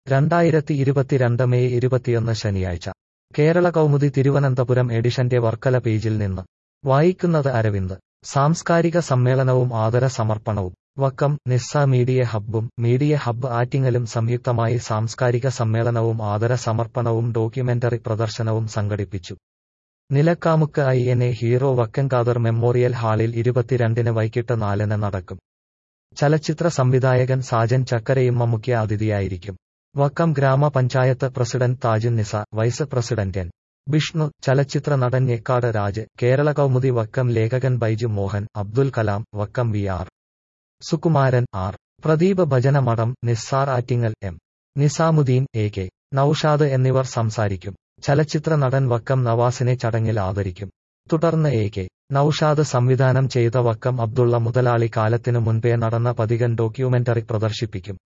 രണ്ടായിരത്തി ഇരുപത്തിരണ്ട് മെയ് ഇരുപത്തിയൊന്ന് ശനിയാഴ്ച കേരള കൗമുദി തിരുവനന്തപുരം എഡിഷന്റെ വർക്കല പേജിൽ നിന്ന് വായിക്കുന്നത് അരവിന്ദ് സാംസ്കാരിക സമ്മേളനവും ആദര സമർപ്പണവും വക്കം നിസ്സ മീഡിയ ഹബ്ബും മീഡിയ ഹബ്ബ് ആറ്റിങ്ങലും സംയുക്തമായി സാംസ്കാരിക സമ്മേളനവും ആദര സമർപ്പണവും ഡോക്യുമെന്ററി പ്രദർശനവും സംഘടിപ്പിച്ചു Nilakkamukku I N A hero Vakkom Khader memorial ഹാളിൽ ഇരുപത്തിരണ്ടിന് വൈകിട്ട് നാലിന് നടക്കും ചലച്ചിത്ര സംവിധായകൻ സാജൻ ചക്കരയും മുഖ്യ അതിഥിയായിരിക്കും Vakkom grama panchayat president Thajun Nisa vice president N Vishnu ചലച്ചിത്ര നടൻ ഞെക്കാട് രാജ് കേരള കൗമുദി വക്കം ലേഖകൻ Baiju Mohan Abdul Kalam Vakkom V R Sukumaran R Pradeep Bhajana Madom Nissar Attingal M Nizamuddin A K Noushad എന്നിവർ സംസാരിക്കും ചലച്ചിത്ര നടൻ വക്കം നവാസിനെ ചടങ്ങിൽ ആദരിക്കും തുടർന്ന് എ കെ നൌഷാദ് സംവിധാനം ചെയ്ത വക്കം അബ്ദുള്ള മുതലാളി കാലത്തിനു മുൻപേ നടന്ന പതികൻ ഡോക്യുമെന്ററി പ്രദർശിപ്പിക്കും